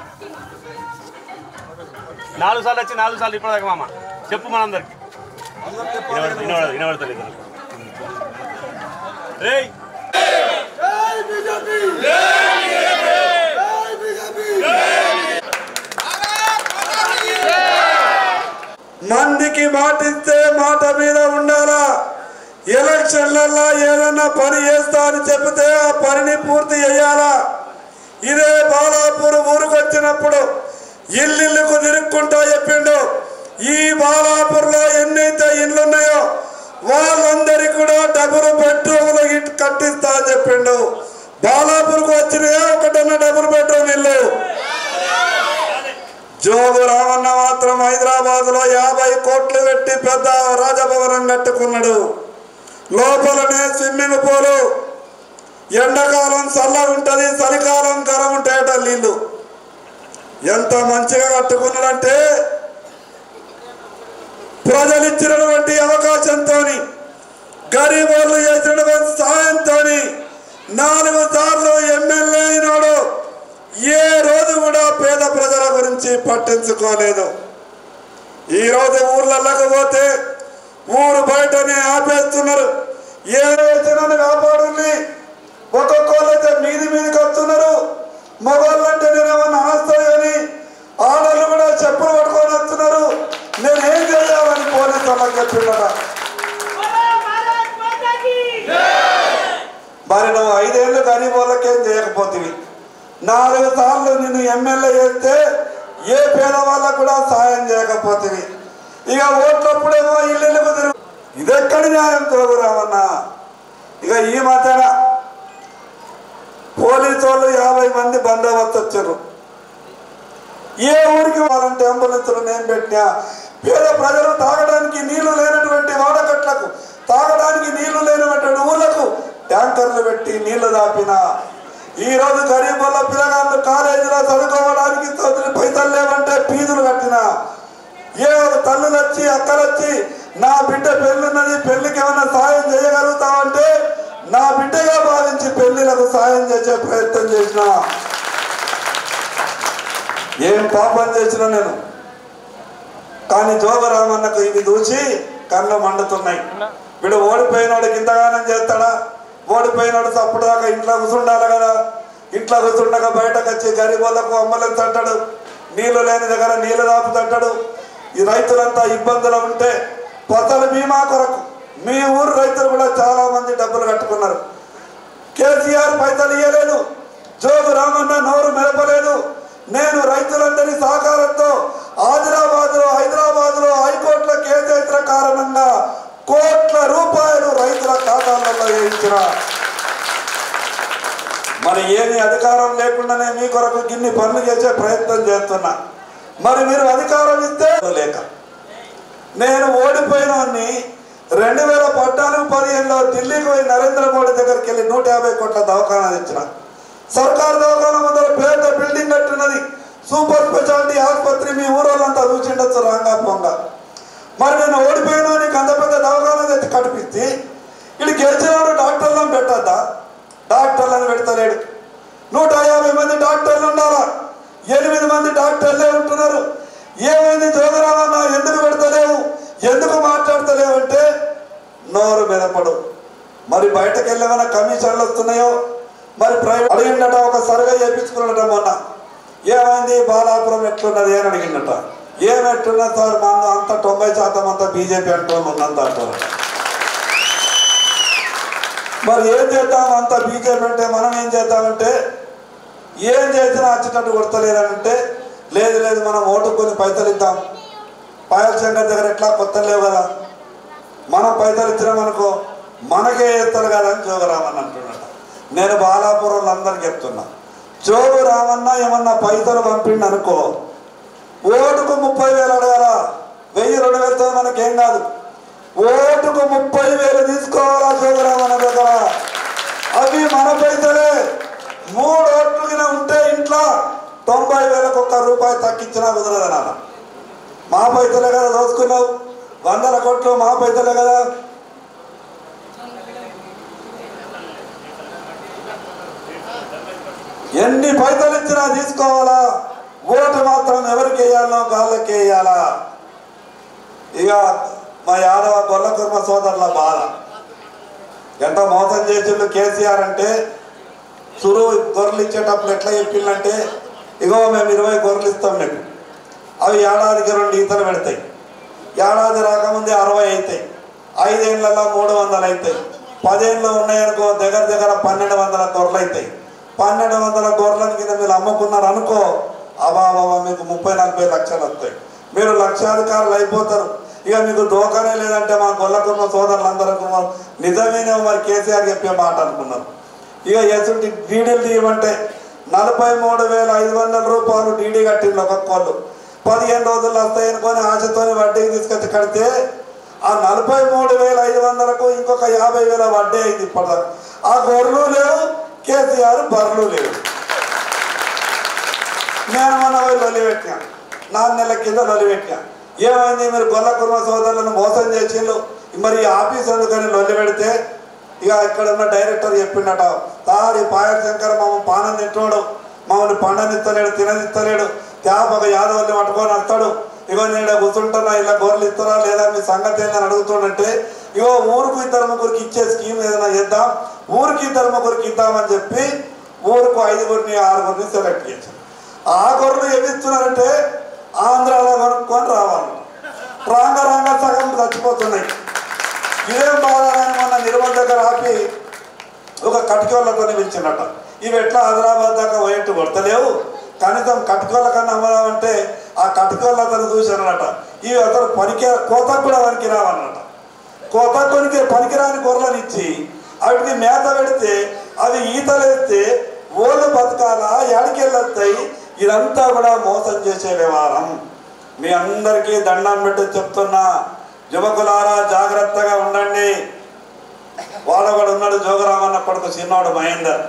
నాలుగు సార్లు వచ్చి నాలుగు సార్లు ఇప్పటిదాకా మామ చెప్పు మనందరికి వినబడదు వినబడదు వినబడతలేదు ఏయ్ మందికి మాటిస్తే మాట మీద ఉండాలా ఎలక్షన్లలో ఏదన్నా పని చేస్తా అని చెప్తే ఆ పనిని పూర్తి చేయాలా ఇదే బాలాపూర్ ఊరికి వచ్చినప్పుడు ఇల్లుకు తిరుక్కుంటా చెప్పిండు ఈ బాలాపూర్లో ఎన్నైతే ఇల్లు ఉన్నాయో వాళ్ళందరికీ కూడా డబుల్ బెడ్రూమ్లు ఇట్ కట్టిస్తా అని చెప్పిండు బాలాపూర్కు వచ్చినాయో ఒకటన్నా డబుల్ బెడ్రూమ్ ఇల్లు జోగు రామన్న మాత్రం హైదరాబాద్ లో యాభై కోట్లు పెట్టి పెద్ద రాజభవనం కట్టుకున్నాడు లోపలనే స్విమ్మింగ్ పూలు ఎండాకాలం చల్లగా ఉంటది చలికాలం గరం ఉంటాయట నీళ్ళు ఎంత మంచిగా కట్టుకున్నాడంటే ప్రజలు ఇచ్చినటువంటి అవకాశంతో గరీబ్ వాళ్ళు చేసినటువంటి సహాయంతో నాలుగు సార్లు ఎమ్మెల్యే అయినాడు ఏ రోజు కూడా పేద ప్రజల గురించి పట్టించుకోలేదు ఈ రోజు ఊర్లలోకి పోతే ఊరు బయటనే ఆపేస్తున్నారు ఏ వచ్చినని కాపాడుని ఒక్కొక్కళ్ళైతే మీది మీదకి వస్తున్నారు మగవాళ్ళంటే నేనేమన్నా ఆస్తాయి కానీ ఆడళ్ళు కూడా చెప్పులు పట్టుకొని వస్తున్నారు నేను ఏం చేయాలని పోలీసు వాళ్ళకి చెప్పిండట మరి నువ్వు ఐదేళ్ళు గరీబ్ వాళ్ళకేం చేయకపోతివి నాలుగు సార్లు నిన్ను ఎమ్మెల్యే చేస్తే ఏ పేదవాళ్ళకు కూడా సాయం చేయకపోతివి ఇక ఓట్లప్పుడేమో ఇల్లు తిరుగు ఇదెక్కడి న్యాయం తోగురామన్నా ఇక ఈ మధ్యన పోలీసు వాళ్ళు యాభై మంది బందోబస్తు వచ్చారు ఏ ఊరికి వాళ్ళంటే అంబులెన్సులు నేను పెట్టినా పేద ప్రజలు తాగడానికి నీళ్లు లేనటువంటి వాడకట్లకు తాగడానికి నీళ్లు లేనటువంటి ఊళ్ళకు ట్యాంకర్లు పెట్టి నీళ్లు దాపిన ఈ రోజు గరీబ్ వాళ్ళ పిల్లగాళ్ళు కాలేజీలో చదువుకోవడానికి తొమ్మిది పైసలు లేవంటే ఫీజులు కట్టిన ఏ ఒక తల్లులు వచ్చి అక్కలు వచ్చి నా బిడ్డ పెళ్ళున్నది పెళ్లికి ఏమైనా సాయం చేయగలుగుతావంటే నా బిడ్డగా భావించి పెళ్లిలకు సాయం చేసే ప్రయత్నం చేసిన ఏం పాపం చేసిన నేను కానీ జోగరామన్నకు ఇవి చూసి కళ్ళు మండుతున్నాయి వీడు ఓడిపోయినోడికి ఇంతగానం చేస్తాడా ఓడిపోయినోడు తప్పుడు దాకా ఇంట్లో కూర్చుండాలి కదా ఇంట్లో కూర్చుండక బయటకు వచ్చి గరీబులకు అంబులెన్స్ అంటాడు నీళ్లు లేని దగ్గర నీళ్లు దాపుతంటాడు ఈ రైతులంతా ఇబ్బందులు ఉంటే ఫసలు బీమా కొరకు మీ ఊరు రైతులు కూడా చాలా మంది డబ్బులు కట్టుకున్నారు కేసీఆర్ పైసలు ఇవ్వలేదు జోగు రామన్న నోరు మెదపలేదు నేను రైతులందరి సహకారంతో ఆదిలాబాద్ లో హైదరాబాద్ లో హైకోర్టులో కేసేసిన కారణంగా కోట్ల రూపాయలు రైతుల ఖాతాలలో వేయించిన మరి ఏమి అధికారం లేకుండానే మీ కొరకు గిన్ని పనులు చేసే ప్రయత్నం చేస్తున్నా మరి మీరు అధికారం ఇస్తే లేక నేను ఓడిపోయినోన్ని రెండు వేల పద్నాలుగు పదిహేనులో ఢిల్లీకి పోయి నరేంద్ర మోడీ దగ్గరికి వెళ్ళి నూట యాభై కోట్ల దవాఖానా తెచ్చిన సర్కారు దవాఖానా ముందర పెద్ద బిల్డింగ్ కట్టున్నది సూపర్ స్పెషాలిటీ ఆసుపత్రి మీ ఊరోళ్ళంతా చూసిండొచ్చు రాంగా పొంగ మరి నేను ఓడిపోయినా నీకు అంత పెద్ద దవాఖానా తెచ్చి కట్టిపిస్తే ఇది గెలిచినాడు డాక్టర్లను పెట్టద్దా డాక్టర్లను పెడతలేడు నూట యాభై మంది డాక్టర్లు ఉండాలా ఎనిమిది మంది డాక్టర్లే ఉంటున్నారు ఏమైంది జోగరామన్న ఎందుకు పెడతలేవు ఎందుకు మాట్లాడతలేవు అంటే నోరు మెదపడు మరి బయటకు వెళ్ళేమైనా కమిషన్లు వస్తున్నాయో మరి ప్రైవేట్ అడిగిండట ఒక సర్వే చేయించుకున్నట మొన్న ఏమైంది బాలాపురం ఎట్లున్నది అని అడిగిండట ఏమెట్లున్నది సార్ మన అంత తొంభై శాతం అంతా బీజేపీ అంటూ ఉన్నంత అంటారు మరి ఏం చేద్దాం అంత బీజేపీ అంటే మనం ఏం చేద్దామంటే ఏం చేసినా వచ్చేటట్టు కొడతలేదంటే లేదు లేదు మనం ఓటుకొని పైసలు ఇద్దాం పాయల్ శంకర్ దగ్గర ఎట్లా కొత్త లేవు కదా మనం పైసలు ఇచ్చినామనుకో మనకే వేస్తారు కదా అని జోగరామన్ అంటున్నాడు నేను బాలాపురంలో అందరికి చెప్తున్నా జోగు రామన్న ఏమన్నా పైసలు పంపిండు అనుకో ఓటుకు ముప్పై వేలు అడగాల వెయ్యి రెండు వేలతో మనకేం కాదు ఓటుకు ముప్పై వేలు తీసుకోవాలా జోగురామన్న దగ్గర అవి మన పైసలే మూడు ఓట్లు గిన ఉంటే ఇంట్లో తొంభై వేలకు ఒక్క రూపాయి తగ్గించినా కుదరదు నాన్న మా పైసలే కదా దోచుకున్నావు వందల కోట్లు మా పైసలే కదా ఎన్ని పైసలు ఇచ్చినా తీసుకోవాలా ఎవరికి వేయాలనో గాళ్ళకి వేయాలా ఇక మా యాదవ గొల్ల కుర్మ సోదరుల బాధ ఎంత మోసం చేసిండు కేసీఆర్ అంటే సురు గొర్రెలు ఇచ్చేటప్పుడు ఎట్లా చెప్పిందంటే ఇగో మేము ఇరవై గొర్రెలు ఇస్తాం మీకు అవి ఏడాదికి రెండు ఈతలు పెడతాయి ఏడాది రాకముందే అరవై అవుతాయి ఐదేళ్లలో మూడు వందలు అవుతాయి పదేళ్ళు ఉన్నాయనుకో దగ్గర దగ్గర పన్నెండు వందల గొర్రెలు అవుతాయి పన్నెండు వందల గొర్రెల కింద మీరు అమ్ముకున్నారు అనుకో అబాబాబా మీకు ముప్పై నలభై లక్షలు వస్తాయి మీరు లక్షాధికారులు అయిపోతారు ఇక మీకు దోకనే లేదంటే మా గొల్లకున్న సోదరులందరూ అనుకున్నారు నిజమేనే మరి కేసీఆర్ చెప్పే మాట అనుకున్నారు ఇక ఎసుంటి డీడీలు తీయమంటే నలభై మూడు వేల ఐదు వందల రూపాయలు డీడీ కట్టిండ్రు ఒక్కొక్కళ్ళు పదిహేను రోజులు వస్తాయనుకొని ఆశతోని వడ్డీకి తీసుకొచ్చి కడితే ఆ నలభై మూడు వేల ఐదు వందలకు ఇంకొక యాభై వేల వడ్డీ అయింది ఇప్పటిదాకా ఆ గొర్రెలు లేవు కేసీఆర్ బర్రెలు లేవు నేను మొన్న పోయి లొలి పెట్టినా నాలుగు నెలల కింద లొలి పెట్టినా ఏమైంది మీరు గొల్ల కుర్మ సోదరులను మోసం చేసిండ్రు మరి ఈ ఆఫీస్ అందుకని లొల్లి పెడితే ఇక ఇక్కడ ఉన్న డైరెక్టర్ చెప్పిండట తారి పాయల శంకర్ మమ్మల్ని పానం తింటున్నాడు మమ్మల్ని పండనిస్తలేడు తిననిస్తలేడు తేపక యాదవుల్ని పట్టుకొని వస్తాడు ఇగో నేను కూర్చుంటున్నా ఇలా గొర్రెలు ఇస్తారా లేదా మీ సంగతి ఏందని అడుగుతుండంటే ఇగో ఊరుకు ఇద్దరు ముగ్గురికి ఇచ్చే స్కీమ్ ఏదైనా చేద్దాం ఊరికి ఇద్దరు ముగ్గురికి ఇద్దామని చెప్పి ఊరుకు ఐదుగురిని ఆరుగురిని సెలెక్ట్ చేశారు ఆ గొర్రెలు ఏమి ఇస్తున్నారంటే ఆంధ్రాలో కొనుక్కొని రావాలి రాంగ రాంగ సగం చచ్చిపోతున్నాయి ఇదేం బాధాలని మొన్న నిర్మల్ దగ్గర ఆపి ఒక కటికోళ్ళతో పిలిచినట్ట ఇవి ఎట్లా హైదరాబాద్ దాకా పోయేట్టు కొడతలేవు కనీసం కటికోళ్ళ కన్నా అమ్మదామంటే ఆ కటికోళ్ళతను చూశానట ఇవి అతను పనికి కోతకు కూడా పనికి రావన్నట కోతకునికి పనికిరాని గొర్రెలను ఇచ్చి వాటికి మేత పెడితే అవి ఈతలేస్తే ఓళ్ళు బతకాల ఎడకెళ్ళొస్తాయి ఇదంతా కూడా మోసం చేసే వ్యవహారం మీ అందరికీ దండం పెట్టి చెప్తున్నా యువకులారా జాగ్రత్తగా ఉండండి వాడు కూడా ఉన్నాడు జోగరామన్న కొడుకు చిన్నోడు మహేందర్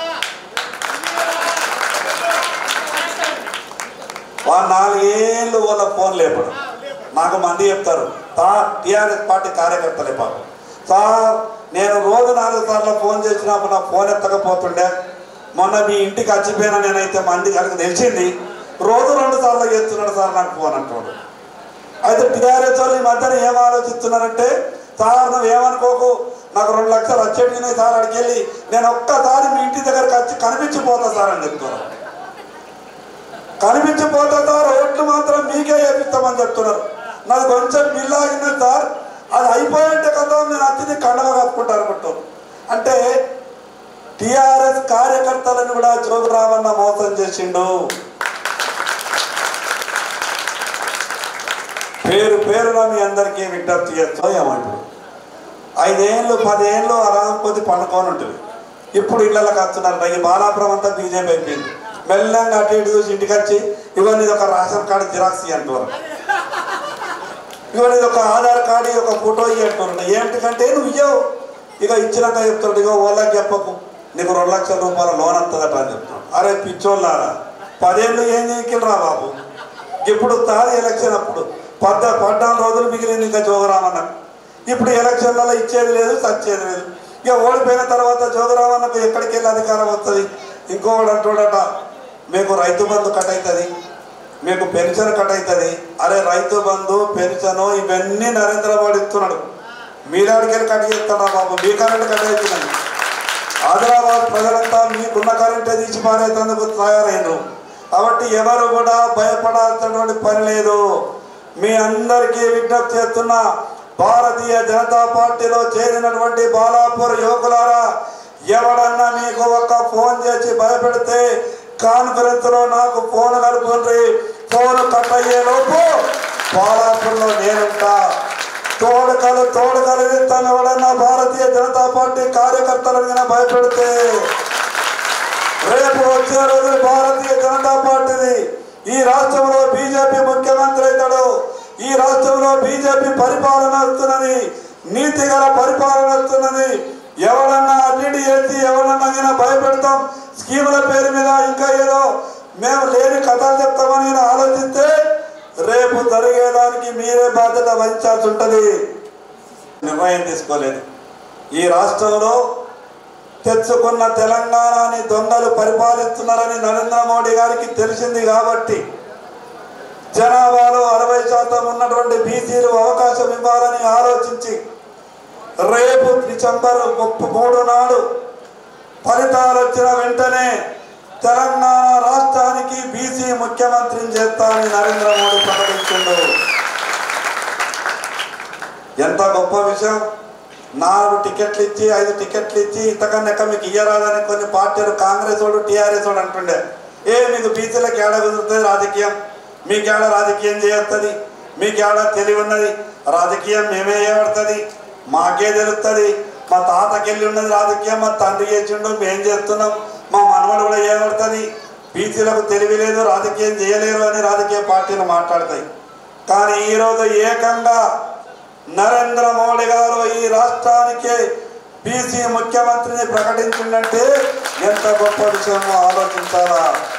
వాడు నాలుగేళ్ళు వాళ్ళ ఫోన్ లేపడు నాకు మంది చెప్తారు తా టీఆర్ఎస్ పార్టీ కార్యకర్తలే పాపం సార్ నేను రోజు నాలుగు సార్లు ఫోన్ చేసినప్పుడు నా ఫోన్ ఎత్తకపోతుండే మొన్న మీ ఇంటికి వచ్చిపోయినా నేనైతే మంది కనుక తెలిసింది రోజు రెండు సార్లు చేస్తున్నాడు సార్ నాకు ఫోన్ అంటాడు అయితే టీఆర్ఎస్ వాళ్ళు ఈ మధ్యన ఏం ఆలోచిస్తున్నారంటే సార్ నువ్వు ఏమనుకోకు నాకు రెండు లక్షలు వచ్చేటినాయి సార్ అడిగి వెళ్ళి నేను ఒక్కసారి మీ ఇంటి దగ్గరకు వచ్చి కనిపించిపోతా సార్ అని చెప్తున్నారు కనిపించిపోతా సార్ ఓట్లు మాత్రం మీకే వేపిస్తామని చెప్తున్నారు నాది కొంచెం బిల్లు ఆగింది సార్ అది అయిపోయింటే కదా నేను అతిథి కండవ కప్పుకుంటా అనుకుంటాను అంటే టిఆర్ఎస్ కార్యకర్తలను కూడా జోగురామన్న మోసం చేసిండు పేరు పేరున మీ అందరికీ విజ్ఞప్తి చేస్తాం ఏమంటారు ఐదేళ్ళు పదేళ్ళు ఆరాం కొద్ది పండుకొని ఉంటుంది ఇప్పుడు ఇళ్ళకి వస్తున్నారు ఈ బాలాపురం అంతా బీజేపీ అయిపోయింది మెల్లంగా అటు ఇటు చూసి ఇంటికి వచ్చి ఇవన్నీ ఒక రేషన్ కార్డు జిరాక్స్ ఇయ్యి అంటున్నారు ఇవన్నీ ఒక ఆధార్ కార్డు ఒక ఫోటో ఇయ్యి అంటున్నారు ఏంటికంటే నువ్వు ఇయ్యవు ఇక ఇచ్చినాక చెప్తాడు ఇక వాళ్ళకి చెప్పకు నీకు రెండు లక్షల రూపాయల లోన్ వస్తుందట అని చెప్తున్నాడు అరే పిచ్చోళ్ళారా పదేళ్ళు ఏం చేయకిలరా బాబు ఇప్పుడు తాది ఎలక్షన్ అప్పుడు పద్ద పద్నాలుగు రోజులు మిగిలింది ఇంకా జోగరామన్న ఇప్పుడు ఎలక్షన్లలో ఇచ్చేది లేదు సచ్చేది లేదు ఇక ఓడిపోయిన తర్వాత జోగరామన్నకు ఎక్కడికి వెళ్ళి అధికారం వస్తుంది ఇంకోటి అంటాడట మీకు రైతు బంధు కట్ అవుతుంది మీకు పెన్షన్ కట్ అవుతుంది అరే రైతు బంధు పెన్షన్ ఇవన్నీ నరేంద్ర మోడీ ఇస్తున్నాడు మీరాడికి వెళ్ళి కట్ చేస్తాడా బాబు మీ కరెంట్ కట్ అవుతుందండి ఆదిలాబాద్ ప్రజలంతా మీకున్న కరెంటే తీసి పారేందుకు తయారైనరు కాబట్టి ఎవరు కూడా భయపడాల్సినటువంటి పని లేదు మీ అందరికీ విజ్ఞప్తి చేస్తున్నా భారతీయ జనతా పార్టీలో చేరినటువంటి బాలాపూర్ యువకులారా ఎవడన్నా మీకు ఒక ఫోన్ చేసి భయపెడితే కాన్ఫరెన్స్ లో నాకు ఫోన్ కలుపుండ్రి ఫోన్ కట్ అయ్యే లోపు బాలాపూర్లో నేనుంటా తోడుకలు తోడుకలు ఇస్తాను ఎవడన్నా భారతీయ జనతా పార్టీ కార్యకర్తలను గిన భయపెడితే రేపు వచ్చే రోజులు భారతీయ జనతా పార్టీది ఈ రాష్ట్రంలో బీజేపీ ముఖ్యమంత్రి అవుతాడు ఈ రాష్ట్రంలో బీజేపీ పరిపాలన వస్తున్నది నీతి గల పరిపాలన వస్తున్నది ఎవరన్నా అడ్డి చేసి ఎవరన్నా గిన భయపెడతాం స్కీముల పేరు మీద ఇంకా ఏదో మేము లేని కథలు చెప్తామని గిన ఆలోచిస్తే రేపు జరిగేదానికి మీరే బాధ్యత వహించాల్సి ఉంటుంది నిర్ణయం తీసుకోలేదు ఈ రాష్ట్రంలో తెచ్చుకున్న తెలంగాణని దొంగలు పరిపాలిస్తున్నారని నరేంద్ర మోడీ గారికి తెలిసింది కాబట్టి జనాభాలో అరవై శాతం ఉన్నటువంటి బీసీలు అవకాశం ఇవ్వాలని ఆలోచించి రేపు డిసెంబర్ ముప్పై మూడు నాడు ఫలితాలు వచ్చిన వెంటనే తెలంగాణ రాష్ట్రానికి బీసీ ముఖ్యమంత్రిని చేస్తానని నరేంద్ర మోడీ ప్రకటించిండు ఎంత గొప్ప విషయం నాలుగు టికెట్లు ఇచ్చి ఐదు టికెట్లు ఇచ్చి ఇంతకన్నా మీకు ఇయ్యరాదని కొన్ని పార్టీలు కాంగ్రెస్ వాడు టీఆర్ఎస్ వాడు అంటుండే ఏ మీకు బీసీలకు ఏడ కుదురుతుంది రాజకీయం మీకు ఏడ రాజకీయం చేయొస్తుంది మీకు ఏడ తెలివి ఉన్నది రాజకీయం మేమే చేయబడుతుంది మాకే తెలుస్తుంది మా తాతకెళ్ళి ఉన్నది రాజకీయం మా తండ్రి చేసిండు మేం చేస్తున్నాం మా మనవడు కూడా చేయబడుతుంది బీసీలకు తెలివి లేదు రాజకీయం చేయలేరు అని రాజకీయ పార్టీలు మాట్లాడతాయి కానీ ఈరోజు ఏకంగా నరేంద్ర మోడీ గారు ఈ రాష్ట్రానికి బీసీ ముఖ్యమంత్రిని ప్రకటించిందంటే ఎంత గొప్ప విషయమో ఆలోచించాలా